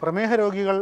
പ്രമേഹ രോഗികൾ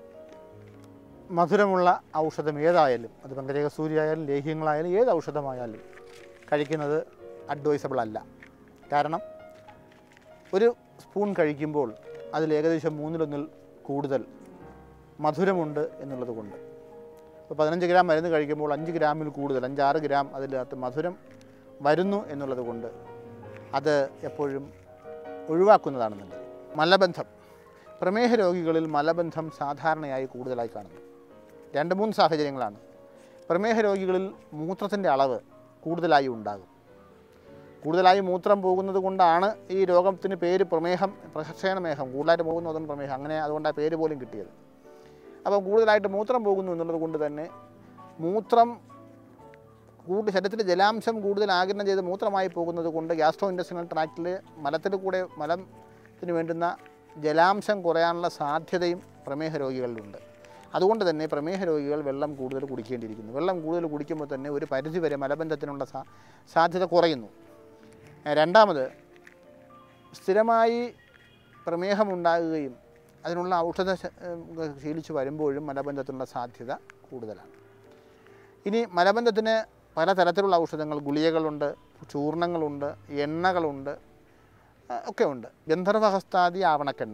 മധുരമുള്ള ഔഷധം ഏതായാലും അത് പങ്കജകസൂരി ആയാലും ലേഹ്യങ്ങളായാലും ഏത് ഔഷധമായാലും കഴിക്കുന്നത് അഡ്വൈസബിൾ അല്ല കാരണം ഒരു സ്പൂൺ കഴിക്കുമ്പോൾ അതിൽ ഏകദേശം മൂന്നിലൊന്നിൽ കൂടുതൽ മധുരമുണ്ട് എന്നുള്ളത് കൊണ്ട് ഇപ്പോൾ പതിനഞ്ച് ഗ്രാം മരുന്ന് കഴിക്കുമ്പോൾ അഞ്ച് ഗ്രാമിൽ കൂടുതൽ അഞ്ചാറ് ഗ്രാം അതിനകത്ത് മധുരം വരുന്നു എന്നുള്ളത് കൊണ്ട് അത് എപ്പോഴും ഒഴിവാക്കുന്നതാണ് നല്ലത് മലബന്ധം പ്രമേഹ രോഗികളിൽ മലബന്ധം സാധാരണയായി കൂടുതലായി കാണുന്നു രണ്ട് മൂന്ന് സാഹചര്യങ്ങളാണ് പ്രമേഹ രോഗികളിൽ മൂത്രത്തിൻ്റെ അളവ് കൂടുതലായി ഉണ്ടാകും കൂടുതലായി മൂത്രം പോകുന്നത് കൊണ്ടാണ് ഈ രോഗത്തിന് പേര് പ്രമേഹം പ്രക്ഷേണമേഹം കൂടുതലായിട്ട് പോകുന്നതും പ്രമേഹം അങ്ങനെ അതുകൊണ്ട് ആ പേര് പോലും കിട്ടിയത് അപ്പം കൂടുതലായിട്ട് മൂത്രം പോകുന്നു എന്നുള്ളത് കൊണ്ട് തന്നെ മൂത്രം കൂടുതൽ ശരീരത്തിൽ ജലാംശം കൂടുതൽ ആഗിരണം ചെയ്ത് മൂത്രമായി പോകുന്നത് കൊണ്ട് ഗ്യാസ്ട്രോ ഇൻഡസ്ട്രിയൽ ട്രാക്റ്റിൽ മലത്തിൽ കൂടെ മലത്തിന് വേണ്ടുന്ന ജലാംശം കുറയാനുള്ള സാധ്യതയും പ്രമേഹ രോഗികളിലുണ്ട് അതുകൊണ്ട് തന്നെ പ്രമേഹ രോഗികൾ വെള്ളം കൂടുതൽ കുടിക്കേണ്ടിയിരിക്കുന്നു വെള്ളം കൂടുതൽ കുടിക്കുമ്പോൾ തന്നെ ഒരു പരിധിവരെ മലബന്ധത്തിനുള്ള സാ സാധ്യത കുറയുന്നു ഏഹ് രണ്ടാമത് സ്ഥിരമായി പ്രമേഹമുണ്ടാകുകയും അതിനുള്ള ഔഷധ ശ- ഏഹ് ശീലിച്ച് വരുമ്പോഴും മലബന്ധത്തിനുള്ള സാധ്യത കൂടുതലാണ് ഇനി മലബന്ധത്തിന് പലതരത്തിലുള്ള ഔഷധങ്ങൾ ഗുളികകളുണ്ട് ചൂർണങ്ങളുണ്ട് എണ്ണകളുണ്ട് ആ, ഒക്കെ ഉണ്ട് ഗന്ധർവഹസ്താദി ആവണക്കെണ്ണ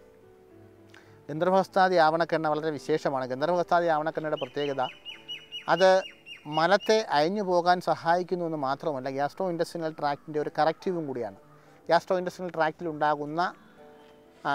ഗന്ധർവഹസ്താദി ആവണക്കെണ്ണ വളരെ വിശേഷമാണ് ഗന്ധർവഹസ്താദി ആവണക്കെണ്ണയുടെ പ്രത്യേകത അത് മലത്തെ അയഞ്ഞു പോകാൻ സഹായിക്കുന്നു എന്ന് മാത്രമല്ല ഗ്യാസ്ട്രോ ഇൻഡസ്ട്രിയൽ ട്രാക്റ്റിൻ്റെ ഒരു കറക്റ്റീവും കൂടിയാണ് ഗ്യാസ്ട്രോ ഇൻഡസ്ട്രിയൽ ട്രാക്റ്റിൽ ഉണ്ടാകുന്ന ആ,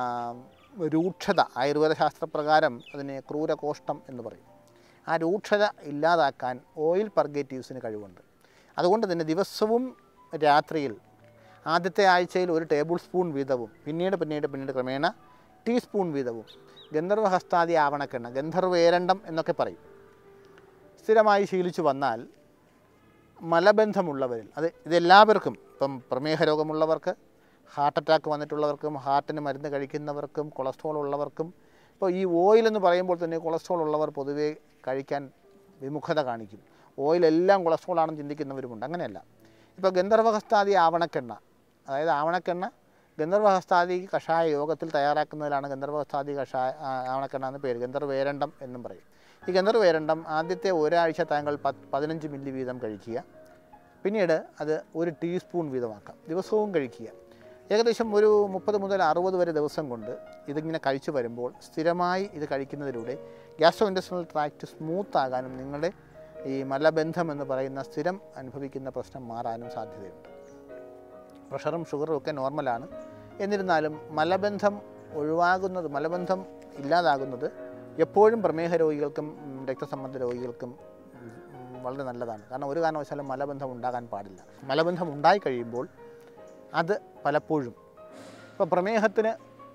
രൂക്ഷത ആയുർവേദ ശാസ്ത്രപ്രകാരം അതിനെ ക്രൂരകോഷ്ടം എന്ന് പറയും ആ രൂക്ഷത ഇല്ലാതാക്കാൻ ഓയിൽ പർഗേറ്റീവ്സിന് കഴിവുണ്ട് അതുകൊണ്ട് തന്നെ ദിവസവും രാത്രിയിൽ ആദ്യത്തെ ആഴ്ചയിൽ ഒരു ടേബിൾ സ്പൂൺ വീതവും പിന്നീട് പിന്നീട് പിന്നീട് ക്രമേണ ടീസ്പൂൺ വീതവും ഗന്ധർവഹസ്താദി ആവണക്കെണ്ണ ഗന്ധർവേരണ്ടം എന്നൊക്കെ പറയും സ്ഥിരമായി ശീലിച്ചു വന്നാൽ മലബന്ധമുള്ളവരിൽ അത് ഇതെല്ലാവർക്കും ഇപ്പം പ്രമേഹ രോഗമുള്ളവർക്ക് ഹാർട്ട് അറ്റാക്ക് വന്നിട്ടുള്ളവർക്കും ഹാർട്ടിന് മരുന്ന് കഴിക്കുന്നവർക്കും കൊളസ്ട്രോൾ ഉള്ളവർക്കും ഇപ്പോൾ ഈ ഓയിൽ എന്ന് പറയുമ്പോൾ തന്നെ കൊളസ്ട്രോൾ ഉള്ളവർ പൊതുവേ കഴിക്കാൻ വിമുഖത കാണിക്കും ഓയിലെല്ലാം കൊളസ്ട്രോൾ ആണെന്ന് ചിന്തിക്കുന്നവരുമുണ്ട് അങ്ങനെയല്ല ഇപ്പോൾ ഗന്ധർവഹസ്താദി ആവണക്കെണ്ണ അതായത് ആവണക്കെണ്ണ ഗന്ധർവഹസ്താദി കഷായ യോഗത്തിൽ തയ്യാറാക്കുന്നതിലാണ് ഗന്ധർവഹസ്താദി കഷായ ആ, ആവണക്കെണ്ണ എന്ന് പേര് ഗന്ധർവേരണ്ടം എന്നും പറയും ഈ ഗന്ധർവേരണ്ടം ആദ്യത്തെ ഒരാഴ്ച താങ്കൾ പത്ത് പതിനഞ്ച് മില്ലി വീതം കഴിക്കുക പിന്നീട് അത് ഒരു ടീസ്പൂൺ വീതമാക്കാം ദിവസവും കഴിക്കുക ഏകദേശം ഒരു മുപ്പത് മുതൽ അറുപത് വരെ ദിവസം കൊണ്ട് ഇതിങ്ങനെ കഴിച്ചു വരുമ്പോൾ സ്ഥിരമായി ഇത് കഴിക്കുന്നതിലൂടെ ഗ്യാസ്ട്രോ ഇൻഡസ്ട്രിയൽ ട്രാക്റ്റ് സ്മൂത്ത് ആകാനും നിങ്ങളുടെ ഈ മലബന്ധം എന്ന് പറയുന്ന സ്ഥിരം അനുഭവിക്കുന്ന പ്രശ്നം മാറാനും സാധ്യതയുണ്ട് പ്രഷറും ഷുഗറും ഒക്കെ നോർമലാണ് എന്നിരുന്നാലും മലബന്ധം ഒഴിവാകുന്നത് മലബന്ധം ഇല്ലാതാകുന്നത് എപ്പോഴും പ്രമേഹ രോഗികൾക്കും ഉം, രക്തസമ്മർദ്ദ രോഗികൾക്കും ഉം, ഉം, വളരെ നല്ലതാണ് കാരണം ഒരു കാരണവശാലും മലബന്ധം ഉണ്ടാകാൻ പാടില്ല മലബന്ധം ഉണ്ടായി കഴിയുമ്പോൾ അത് പലപ്പോഴും ഇപ്പോൾ പ്രമേഹത്തിന്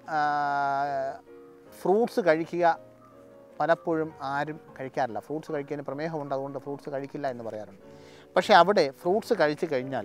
ഫ്രൂട്ട്സ് കഴിക്കുക പലപ്പോഴും ആരും കഴിക്കാറില്ല ഫ്രൂട്ട്സ് കഴിക്കാൻ പ്രമേഹമുണ്ട് അതുകൊണ്ട് ഫ്രൂട്ട്സ് കഴിക്കില്ല എന്ന് പറയാറുണ്ട് പക്ഷേ അവിടെ ഫ്രൂട്ട്സ് കഴിച്ചു കഴിഞ്ഞാൽ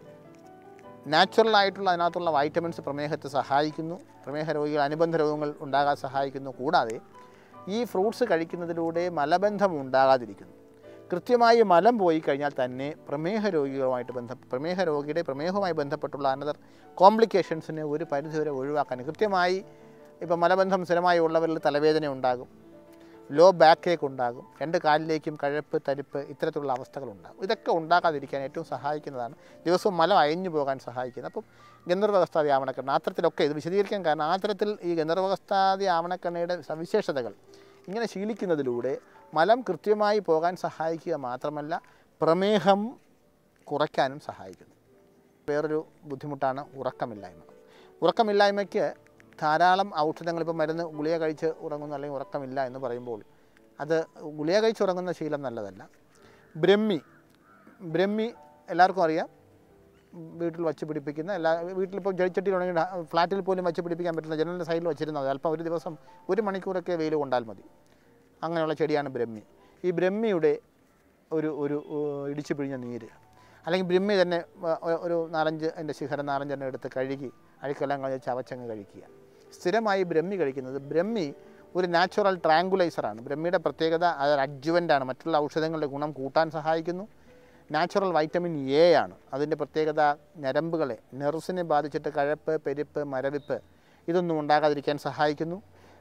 നാച്ചുറൽ ആയിട്ടുള്ള അതിനകത്തുള്ള വൈറ്റമിൻസ് പ്രമേഹത്തെ സഹായിക്കുന്നു പ്രമേഹ രോഗികൾ അനുബന്ധ രോഗങ്ങൾ ഉണ്ടാകാൻ സഹായിക്കുന്നു കൂടാതെ ഈ ഫ്രൂട്ട്സ് കഴിക്കുന്നതിലൂടെ മലബന്ധം ഉണ്ടാകാതിരിക്കുന്നു കൃത്യമായി മലം പോയി കഴിഞ്ഞാൽ തന്നെ പ്രമേഹ രോഗികളുമായിട്ട് ബന്ധ പ്രമേഹ രോഗിയുടെ പ്രമേഹവുമായി ബന്ധപ്പെട്ടുള്ള അനദർ കോംപ്ലിക്കേഷൻസിനെ ഒരു പരിധിവരെ ഒഴിവാക്കാൻ കൃത്യമായി ഇപ്പോൾ മലബന്ധം സ്ഥിരമായി ഉള്ളവരിൽ തലവേദന ഉണ്ടാകും ലോ ബാക്ക് ഏക്ക് ഉണ്ടാകും രണ്ട് കാലിലേക്കും കഴപ്പ് തരിപ്പ് ഇത്തരത്തിലുള്ള അവസ്ഥകളുണ്ടാകും ഇതൊക്കെ ഉണ്ടാകാതിരിക്കാൻ ഏറ്റവും സഹായിക്കുന്നതാണ് ദിവസവും മലം അയഞ്ഞു പോകാൻ സഹായിക്കുന്നത് അപ്പം ഗന്ധർവകസ്താതി ആവണക്കെണ്ണ അത്തരത്തിലൊക്കെ ഇത് വിശദീകരിക്കാൻ കാരണം ആ തരത്തിൽ ഈ ഗന്ധർവകസ്താതി ആവണക്കെണ്ണയുടെ സവിശേഷതകൾ ഇങ്ങനെ ശീലിക്കുന്നതിലൂടെ മലം കൃത്യമായി പോകാൻ സഹായിക്കുക മാത്രമല്ല പ്രമേഹം കുറയ്ക്കാനും സഹായിക്കുന്നു വേറൊരു ബുദ്ധിമുട്ടാണ് ഉറക്കമില്ലായ്മ ഉറക്കമില്ലായ്മയ്ക്ക് ധാരാളം ഔഷധങ്ങൾ ഇപ്പോൾ മരുന്ന് ഗുളിക കഴിച്ച് ഉറങ്ങുന്നു അല്ലെങ്കിൽ ഉറക്കമില്ല എന്ന് പറയുമ്പോൾ അത് ഗുളിക കഴിച്ച് ഉറങ്ങുന്ന ശീലം നല്ലതല്ല ബ്രഹ്മി ബ്രഹ്മി എല്ലാവർക്കും അറിയാം വീട്ടിൽ വച്ച് പിടിപ്പിക്കുന്ന എല്ലാ വീട്ടിലിപ്പോൾ ജടിച്ചട്ടിയിലുണ്ടെങ്കിൽ ഫ്ലാറ്റിൽ പോലും വച്ച് പിടിപ്പിക്കാൻ പറ്റുന്ന ജനലിൻ്റെ സൈഡിൽ വെച്ചിരുന്നാൽ മതി അല്പം ഒരു ദിവസം ഒരു മണിക്കൂറൊക്കെ വെയിൽ കൊണ്ടാൽ മതി അങ്ങനെയുള്ള ചെടിയാണ് ബ്രഹ്മി ഈ ബ്രഹ്മിയുടെ ഒരു ഒരു ഏഹ്, ഇടിച്ചു പിഴിഞ്ഞ നീര് അല്ലെങ്കിൽ ബ്രഹ്മി തന്നെ വ- ഒ- ഒരു നാലഞ്ച് അതിൻ്റെ ശിഖരം നാലഞ്ചെണ്ണം എടുത്ത് കഴുകി അഴുക്കെല്ലാം കളഞ്ഞ് ചവച്ചങ്ങ് കഴിക്കുക സ്ഥിരമായി ബ്രഹ്മി കഴിക്കുന്നത് ബ്രഹ്മി ഒരു നാച്ചുറൽ ട്രാങ്കുലൈസറാണ് ബ്രഹ്മിയുടെ പ്രത്യേകത അത് അഡ്ജുവൻ്റാണ് മറ്റുള്ള ഔഷധങ്ങളുടെ ഗുണം കൂട്ടാൻ സഹായിക്കുന്നു നാച്ചുറൽ വൈറ്റമിൻ എ ആണ് അതിൻ്റെ പ്രത്യേകത ഞരമ്പുകളെ നെർവ്സിനെ ബാധിച്ചിട്ട് കഴപ്പ് പെരുപ്പ് മരവിപ്പ് ഇതൊന്നും ഉണ്ടാകാതിരിക്കാൻ സഹായിക്കുന്നു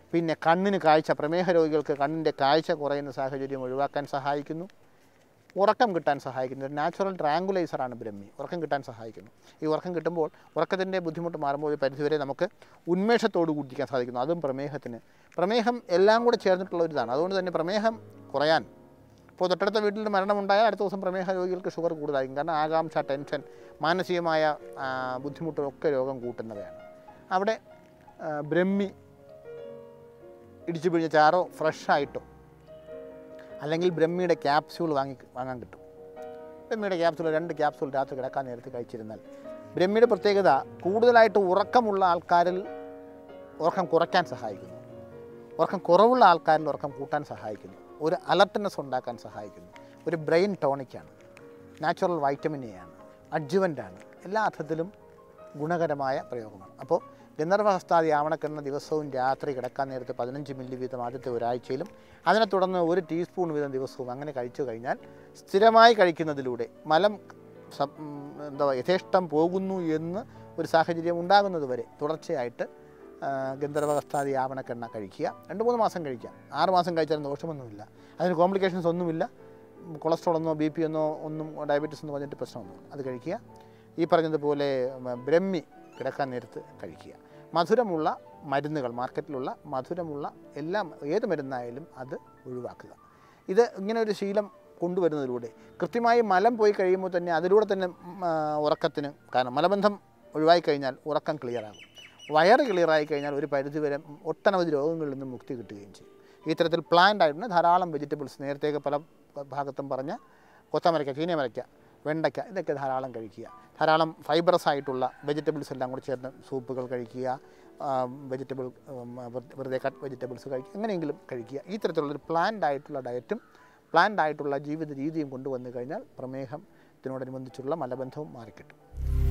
പിന്നെ കണ്ണിന് കാഴ്ച പ്രമേഹ രോഗികൾക്ക് കണ്ണിൻ്റെ കാഴ്ച കുറയുന്ന സാഹചര്യം ഒഴിവാക്കാൻ സഹായിക്കുന്നു ഉറക്കം കിട്ടാൻ സഹായിക്കുന്നു ഒരു നാച്ചുറൽ ട്രാങ്കുലൈസറാണ് ബ്രഹ്മി ഉറക്കം കിട്ടാൻ സഹായിക്കുന്നു ഈ ഉറക്കം കിട്ടുമ്പോൾ ഉറക്കത്തിൻ്റെ ബുദ്ധിമുട്ട് മാറുമ്പോൾ ഒരു പരിധിവരെ നമുക്ക് ഉന്മേഷത്തോടു കൂടിയിരിക്കാൻ സാധിക്കുന്നു അതും പ്രമേഹത്തിന് പ്രമേഹം എല്ലാം കൂടെ ചേർന്നിട്ടുള്ള ഒരു ഇതാണ് അതുകൊണ്ട് തന്നെ പ്രമേഹം കുറയാൻ ഇപ്പോൾ തൊട്ടടുത്ത വീട്ടിൽ മരണമുണ്ടായാൽ അടുത്ത ദിവസം പ്രമേഹ രോഗികൾക്ക് ഷുഗർ കൂടുതലായിരിക്കും കാരണം ആകാംക്ഷ ടെൻഷൻ മാനസികമായ ആ, ബുദ്ധിമുട്ടുകളൊക്കെ രോഗം കൂട്ടുന്നവയാണ് അവിടെ ആ, ബ്രഹ്മി ഇടിച്ചു പിഴിഞ്ഞ ചാറോ ഫ്രഷായിട്ടോ അല്ലെങ്കിൽ ബ്രഹ്മിയുടെ ക്യാപ്സ്യൂൾ വാങ്ങി വാങ്ങാൻ കിട്ടും ബ്രഹ്മിയുടെ ക്യാപ്സ്യൂൾ രണ്ട് ക്യാപ്സ്യൂൾ രാത്രി കിടക്കാൻ നേരത്ത് കഴിച്ചിരുന്നാൽ ബ്രഹ്മിയുടെ പ്രത്യേകത കൂടുതലായിട്ട് ഉറക്കമുള്ള ആൾക്കാരിൽ ഉറക്കം കുറയ്ക്കാൻ സഹായിക്കുന്നു ഉറക്കം കുറവുള്ള ആൾക്കാരിൽ ഉറക്കം കൂട്ടാൻ സഹായിക്കുന്നു ഒരു അലർട്ട്നെസ് ഉണ്ടാക്കാൻ സഹായിക്കുന്നു ഒരു ബ്രെയിൻ ടോണിക്കാണ് നാച്ചുറൽ വൈറ്റമിൻ എ ആണ് അഡ്ജുവൻ്റാണ് എല്ലാ അർത്ഥത്തിലും ഗുണകരമായ പ്രയോഗമാണ് അപ്പോൾ ഗന്ധർവഹസ്താദി ആവണക്കെണ്ണ ദിവസവും രാത്രി കിടക്കാൻ നേരത്ത് പതിനഞ്ച് മില്ലി വീതം ആദ്യത്തെ ഒരാഴ്ചയിലും അതിനെ തുടർന്ന് ഒരു ടീസ്പൂൺ വീതം ദിവസവും അങ്ങനെ കഴിച്ചു കഴിഞ്ഞാൽ സ്ഥിരമായി കഴിക്കുന്നതിലൂടെ മലം സം- ഉം, എന്താ പറയുക യഥേഷ്ടം പോകുന്നു എന്ന് ഒരു സാഹചര്യം ഉണ്ടാകുന്നത് വരെ തുടർച്ചയായിട്ട് ആ, ഗന്ധർവഹസ്താദി ആവണക്കെണ്ണ കഴിക്കുക രണ്ട് മൂന്ന് മാസം കഴിക്കാം ആറ് മാസം കഴിച്ചാലും ദോഷമൊന്നുമില്ല അതിന് കോംപ്ലിക്കേഷൻസ് ഒന്നുമില്ല കൊളസ്ട്രോൾ എന്നോ ബി പി എന്നോ ഒന്നും ഡയബറ്റീസ് എന്ന് പറഞ്ഞിട്ട് പ്രശ്നമൊന്നുമില്ല അത് കഴിക്കുക ഈ പറഞ്ഞതുപോലെ ഉം, ബ്രഹ്മി കിടക്കാൻ നേരത്ത് കഴിക്കുക മധുരമുള്ള മരുന്നുകൾ മാർക്കറ്റിലുള്ള മധുരമുള്ള എല്ലാം ഏത് മരുന്നായാലും അത് ഒഴിവാക്കുക ഇത് ഇങ്ങനെ ഒരു ശീലം കൊണ്ടുവരുന്നതിലൂടെ കൃത്യമായി മലം പോയി കഴിയുമ്പോൾ തന്നെ അതിലൂടെ തന്നെ ഉം, ആ, ഉറക്കത്തിന് കാരണം മലബന്ധം ഒഴിവായി കഴിഞ്ഞാൽ ഉറക്കം ക്ലിയറാകും വയറ് ക്ലിയറായി കഴിഞ്ഞാൽ ഒരു പരിധിവരെ ഒട്ടനവധി രോഗങ്ങളിൽ നിന്നും മുക്തി കിട്ടുകയും ചെയ്യും ഈ തരത്തിൽ പ്ലാന്റ് ആയിട്ടുള്ള ധാരാളം വെജിറ്റബിൾസ് നേരത്തെയൊക്കെ പല ഭാഗത്തും പറഞ്ഞ കൊത്തമരയ്ക്ക ചീനിയമരയ്ക്ക വെണ്ടയ്ക്ക ഇതൊക്കെ ധാരാളം കഴിക്കുക ധാരാളം ഫൈബറസ് ആയിട്ടുള്ള വെജിറ്റബിൾസ് എല്ലാം കൂടി ചേർന്ന് സൂപ്പുകൾ കഴിക്കുക വെജിറ്റബിൾ വെറുതെ കട്ട് വെജിറ്റബിൾസ് കഴിക്കുക എങ്ങനെയെങ്കിലും കഴിക്കുക ഈ തരത്തിലുള്ളൊരു പ്ലാൻഡ് ആയിട്ടുള്ള ഡയറ്റും പ്ലാൻഡ് ആയിട്ടുള്ള ജീവിത രീതിയും കൊണ്ടുവന്നു കഴിഞ്ഞാൽ പ്രമേഹത്തിനോടനുബന്ധിച്ചുള്ള മലബന്ധവും മാറിക്കിട്ടും